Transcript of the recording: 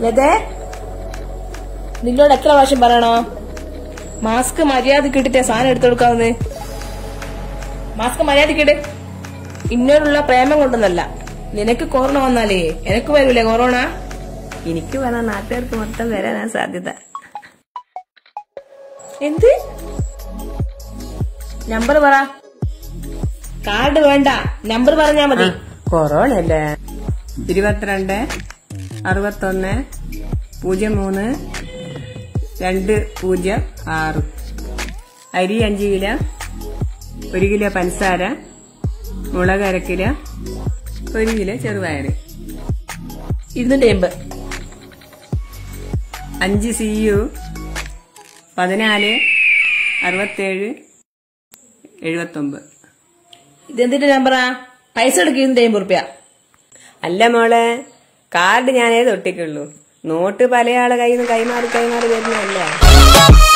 ലതേ നിന്നോട് എത്ര പ്രാവശ്യം പറയണോ മാസ്ക് മര്യാദക്ക് ഇട്ടിട്ടേ സാധനം എടുത്തു കൊടുക്കാവുന്നേ മാസ്ക് മര്യാദക്ക് ഇട് ഇന്നോടുള്ള പ്രേമം കൊണ്ടൊന്നല്ല നിനക്ക് കൊറോണ വന്നാലേ എനക്ക് വരൂലേ കൊറോണ എനിക്ക് വന്ന നാട്ടുകാർക്ക് മൊത്തം വരാനാ സാധ്യത എന്ത് നമ്പർ പറ കാർഡ് വേണ്ട നമ്പർ പറഞ്ഞാ മതി കൊറോണ അല്ലേ ഇരുപത്തിരണ്ട് അറുപത്തൊന്ന് പൂജ്യം മൂന്ന് രണ്ട് പൂജ്യം ആറ് അരി അഞ്ച് കിലോ ഒരു കിലോ പഞ്ചസാര മുളക് അര കിലോ ഒരു കിലോ ചെറുപയർ ഇരുന്നൂറ്റി അമ്പത് അഞ്ച് സി യു പതിനാല് അറുപത്തേഴ് എഴുപത്തൊമ്പത് ഇതെന്തിന്റെ നമ്പറാ പൈസ എടുക്കുന്ന അമ്പത് റുപ്യ അല്ല മോളെ കാർഡ് ഞാനേ തൊട്ടിക്കുള്ളൂ നോട്ട് പല ആളെ കയ്യിൽ നിന്ന് കൈമാറി കൈമാറി വരുന്നതല്ലേ